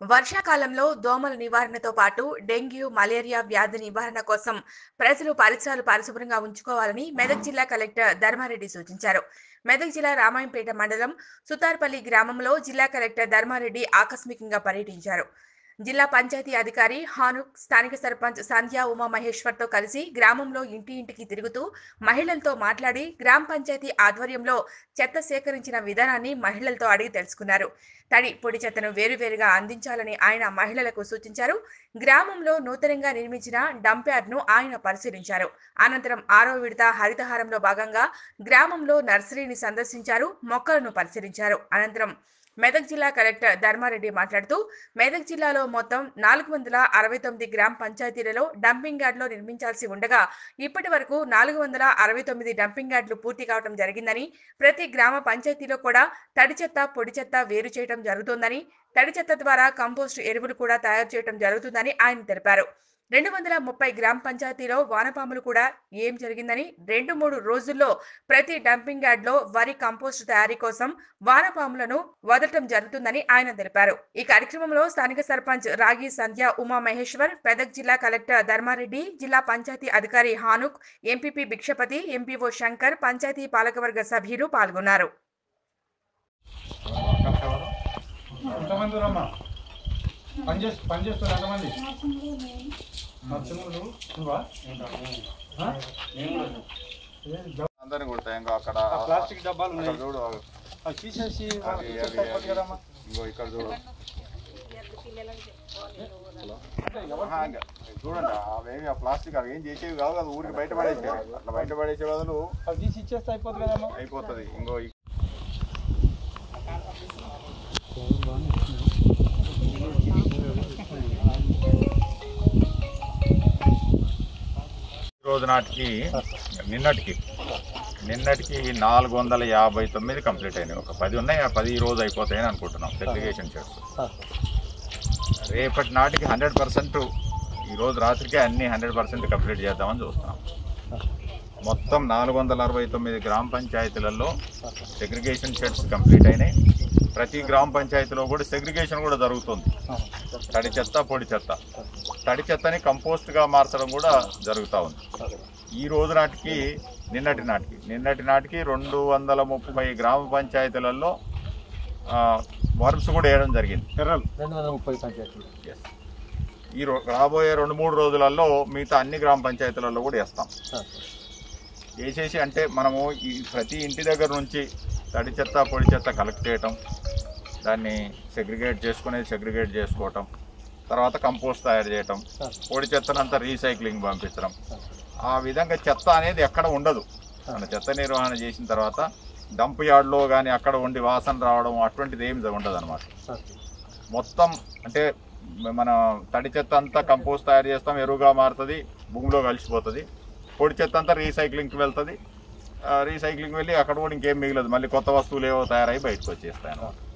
వర్షాకాలంలో దోమల నివారణతో పాటు డెంగ్యూ మలేరియా వ్యాధి నివారణ కోసం ప్రజలు పరిసరాలు పరిశుభ్రంగా ఉంచుకోవాలని మెదక్ జిల్లా కలెక్టర్ ధర్మారెడ్డి సూచించారు మెదక్ జిల్లా రామాయంపేట మండలం సుతార్పల్లి గ్రామంలో జిల్లా కలెక్టర్ ధర్మారెడ్డి ఆకస్మికంగా పర్యటించారు జిల్లా పంచాయతీ అధికారి హానుక్ స్థానిక సర్పంచ్ సంధ్యా ఉమా మహేశ్వర్తో కలిసి గ్రామంలో ఇంటి ఇంటికి తిరుగుతూ మహిళలతో మాట్లాడి గ్రామ పంచాయతీ ఆధ్వర్యంలో చెత్త సేకరించిన విధానాన్ని మహిళలతో అడిగి తెలుసుకున్నారు తడి పొడి చెత్తను వేరువేరుగా అందించాలని ఆయన మహిళలకు సూచించారు గ్రామంలో నూతనంగా నిర్మించిన డంప్ యార్డ్ను ఆయన పరిశీలించారు అనంతరం ఆరో విడత హరితహారంలో భాగంగా గ్రామంలో నర్సరీని సందర్శించారు మొక్కలను పరిశీలించారు అనంతరం మెదక్ జిల్లా కలెక్టర్ ధర్మారెడ్డి మాట్లాడుతూ మెదక్ జిల్లాలో మొత్తం నాలుగు వందల అరవై తొమ్మిది గ్రామ పంచాయతీలలో డంపింగ్ యార్డులో నిర్మించాల్సి ఉండగా ఇప్పటి వరకు నాలుగు వందల అరవై తొమ్మిది డంపింగ్ యార్డులు పూర్తి కావడం జరిగిందని ప్రతి గ్రామ పంచాయతీలో కూడా తడి చెత్త పొడి చెత్త వేరు చేయడం జరుగుతోందని తడి చెత్త ద్వారా కంపోస్ట్ ఎరువులు కూడా తయారు చేయడం జరుగుతుందని ఆయన తెలిపారు రెండు వందల ముప్పై గ్రామ పంచాయతీలో వానపాములు కూడా ఏం జరిగిందని రెండు మూడు రోజుల్లో ప్రతి డంపింగ్ యార్డ్లో వరి కంపోస్ట్ తయారీ కోసం వానపాములను వదలటం జరుగుతుందని ఆయన తెలిపారు ఈ కార్యక్రమంలో స్థానిక సర్పంచ్ రాగి సంధ్య ఉమా మహేశ్వర్ పెదక్ జిల్లా కలెక్టర్ ధర్మారెడ్డి జిల్లా పంచాయతీ అధికారి హానుక్ ఎంపీపీ భిక్షపతి ఎంపీఓ శంకర్ పంచాయతీ పాలకవర్గ సభ్యులు పాల్గొన్నారు ఎంతమంది రమ్మా పని చేస్తు పని చేస్తారు ఎంతమంది నర్సింగులు నువ్వా ఆ? ఏంది డబ్బా- అందరిని కొడతాయి ఇంకో అక్కడ ఆ ప్లాస్టిక్ డబ్బాలు అక్కడ ఉన్నాయి చూడు అవి తీసేసి అది, వాళ్ళకి అది, ఇచ్చేస్తే అయిపోతుంది అది. కదమ్మా ఇంకో ఇక్కడ చూడు అంటే ఎవరు ఆహా, ఇంకా చూడండి అవేమి ఆ ప్లాస్టిక్ అవి ఏం చేసేవి కావు కదా ఊరికి బయట పడేసేవి అట్లా బయట పడేసే బదులు అవి తీసి ఇచ్చేస్తే అయిపోతుంది కదమ్మా అయిపోతుంది ఇంకో ఈ- ఈ రోజు నాటికి నిన్నటికి నిన్నటికి నాలుగు వందల యాభై తొమ్మిది కంప్లీట్ అయినాయి ఒక పది ఉన్నాయి ఆ పది ఈ రోజు అయిపోతాయని అనుకుంటున్నాం సెగ్రిగేషన్ షెడ్స్ రేపటి నాటికి హండ్రెడ్ పర్సెంట్ ఈ రోజు రాత్రికే అన్ని హండ్రెడ్ పర్సెంట్ కంప్లీట్ చేద్దామని చూస్తున్నాం మొత్తం నాలుగు వందల అరవై తొమ్మిది గ్రామ పంచాయతీలలో సెగ్రిగేషన్ షెడ్స్ కంప్లీట్ అయినాయి ప్రతి గ్రామ పంచాయతీలో కూడా సెగ్రిగేషన్ కూడా జరుగుతుంది తడి చెత్త పొడి చెత్త తడి చెత్తని కంపోస్ట్గా మార్చడం కూడా జరుగుతూ ఉంది ఈ రోజు నాటికి నిన్నటి నాటికి నిన్నటి నాటికి రెండు వందల ముప్పై గ్రామ పంచాయతీలలో వర్మ్స్ కూడా వేయడం జరిగింది ఎర్రలు రెండు వందల ముప్పై పంచాయతీలు Yes. ఈ రో రాబోయే రెండు మూడు రోజులలో మిగతా అన్ని గ్రామ పంచాయతీలలో కూడా వేస్తాం వేసేసి అంటే మనము ఈ ప్రతి ఇంటి దగ్గర నుంచి తడి చెత్త పొడి చెత్త కలెక్ట్ చేయటం దాన్ని సెగ్రిగేట్ చేసుకునేది సెగ్రిగేట్ చేసుకోవటం తర్వాత కంపోస్ట్ తయారు చేయటం పొడి చెత్తనంతా రీసైక్లింగ్ పంపించడం ఆ విధంగా చెత్త అనేది ఎక్కడ ఉండదు మన చెత్త నిర్వహణ చేసిన తర్వాత డంప్ యార్డ్లో కానీ అక్కడ ఉండి వాసన రావడం అటువంటిది ఏమి ఉండదు అనమాట మొత్తం అంటే మన తడి చెత్త అంతా కంపోస్ట్ తయారు చేస్తాం ఎరువుగా మారుతుంది భూమిలో కలిసిపోతుంది పొడి చెత్త అంతా రీసైక్లింగ్కి వెళ్తుంది రీసైక్లింగ్ వెళ్ళి అక్కడ కూడా ఇంకేం మిగలదు మళ్ళీ కొత్త వస్తువులు ఏవో తయారై బయటకు వచ్చేస్తాయి అన్నమాట